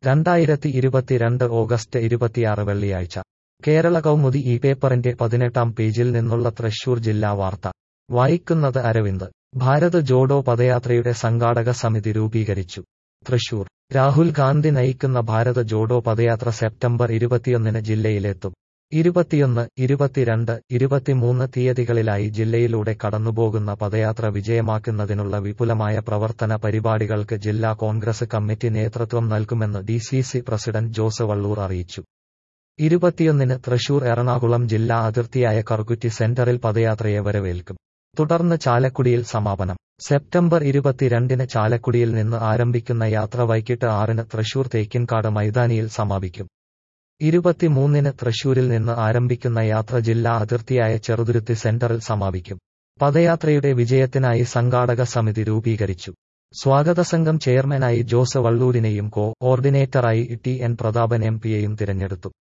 രണ്ടായിരത്തി ഇരുപത്തിരണ്ട് ഓഗസ്റ്റ് ഇരുപത്തിയാറ് വെള്ളിയാഴ്ച കേരള കൗമുദി ഈ പേപ്പറിന്റെ പതിനെട്ടാം പേജിൽ നിന്നുള്ള തൃശൂർ ജില്ലാ വാർത്ത വായിക്കുന്നത് അരവിന്ദ് ഭാരത് ജോഡോ പദയാത്രയുടെ സംഘാടക സമിതി രൂപീകരിച്ചു തൃശൂർ രാഹുൽ ഗാന്ധി നയിക്കുന്ന ഭാരത് ജോഡോ പദയാത്ര സെപ്റ്റംബർ ഇരുപത്തിയൊന്നിന് ജില്ലയിലെത്തും ഇരുപത്തിയൊന്ന് ഇരുപത്തിരണ്ട് ഇരുപത്തിമൂന്ന് തീയതികളിലായി ജില്ലയിലൂടെ കടന്നുപോകുന്ന പദയാത്ര വിജയമാക്കുന്നതിനുള്ള വിപുലമായ പ്രവർത്തന പരിപാടികൾക്ക് ജില്ലാ കോൺഗ്രസ് കമ്മിറ്റി നേതൃത്വം നൽകുമെന്ന് D C C president Jose Valloor അറിയിച്ചു ഇരുപത്തിയൊന്നിന് തൃശൂർ എറണാകുളം ജില്ലാ അതിർത്തിയായ കറുകുറ്റി സെന്ററിൽ പദയാത്രയെ വരവേൽക്കും തുടർന്ന് ചാലക്കുടിയിൽ സമാപനം സെപ്റ്റംബർ ഇരുപത്തിരണ്ടിന് ചാലക്കുടിയിൽ നിന്ന് ആരംഭിക്കുന്ന യാത്ര വൈകിട്ട് ആറിന് തൃശൂർ തേക്കിൻകാട് മൈതാനിയിൽ സമാപിക്കും ഇരുപത്തിമൂന്നിന് തൃശൂരിൽ നിന്ന് ആരംഭിക്കുന്ന യാത്ര ജില്ലാ അതിർത്തിയായ ചെറുതുരുത്തി സെന്ററിൽ സമാപിക്കും പദയാത്രയുടെ വിജയത്തിനായി സംഘാടക സമിതി രൂപീകരിച്ചു സ്വാഗത സംഘം ചെയർമാനായി ജോസ് വള്ളൂരിനെയും കോ ഓർഡിനേറ്ററായി ടി എൻ പ്രതാപൻ എം പിയെയും തിരഞ്ഞെടുത്തു